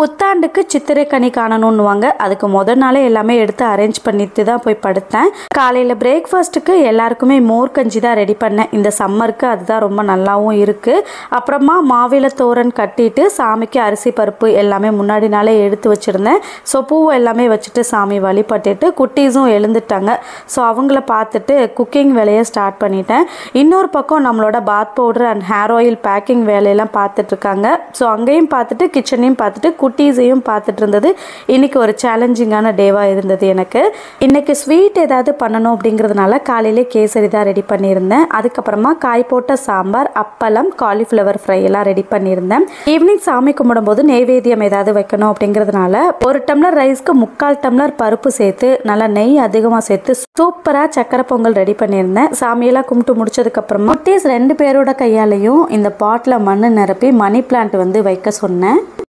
புத்தாண்டுக்கு சித்திரை கனி காணணுன்னுவாங்க அதுக்கு முத நாளே எல்லாமே எடுத்து அரேஞ்ச் பண்ணிட்டு தான் போய் படுத்தேன் காலையில் பிரேக்ஃபாஸ்ட்டுக்கு எல்லாருக்குமே மோர் கஞ்சி தான் ரெடி பண்ணேன் இந்த சம்மருக்கு அதுதான் ரொம்ப நல்லாவும் இருக்குது அப்புறமா மாவில தோரன் கட்டிட்டு சாமிக்கு அரிசி பருப்பு எல்லாமே முன்னாடி நாளே எடுத்து வச்சுருந்தேன் ஸோ பூவை எல்லாமே வச்சுட்டு சாமி வழிபட்டுட்டு குட்டீஸும் எழுந்துட்டாங்க ஸோ அவங்கள பார்த்துட்டு குக்கிங் வேலையை ஸ்டார்ட் பண்ணிட்டேன் இன்னொரு பக்கம் நம்மளோட bath powder and hair oil packing வேலையெல்லாம் பார்த்துட்டு இருக்காங்க ஸோ அங்கேயும் பார்த்துட்டு கிச்சனையும் பார்த்துட்டு குட்டீஸையும் பார்த்துட்டு இருந்தது இன்னைக்கு ஒரு சேலஞ்சிங்கான டேவாக இருந்தது எனக்கு இன்னைக்கு ஸ்வீட் ஏதாவது பண்ணணும் அப்படிங்கிறதுனால காலையிலே கேசரி தான் ரெடி பண்ணியிருந்தேன் அதுக்கப்புறமா காய் போட்ட சாம்பார் அப்பளம் காலிஃப்ளவர் ஃப்ரை எல்லாம் ரெடி பண்ணியிருந்தேன் ஈவினிங் சாமி கும்பிடும்போது நெய்வேத்தியம் ஏதாவது வைக்கணும் அப்படிங்கிறதுனால ஒரு டம்ளர் ரைஸ்க்கு முக்கால் டம்ளர் பருப்பு சேர்த்து நல்லா நெய் அதிகமாக சேர்த்து சூப்பராக சக்கரை பொங்கல் ரெடி பண்ணியிருந்தேன் சாமியெல்லாம் கும்பிட்டு முடிச்சதுக்கப்புறமா குட்டீஸ் ரெண்டு பேரோட கையாலையும் இந்த பாட்டில் மண் நிரப்பி மணி பிளான்ட் வந்து வைக்க சொன்னேன்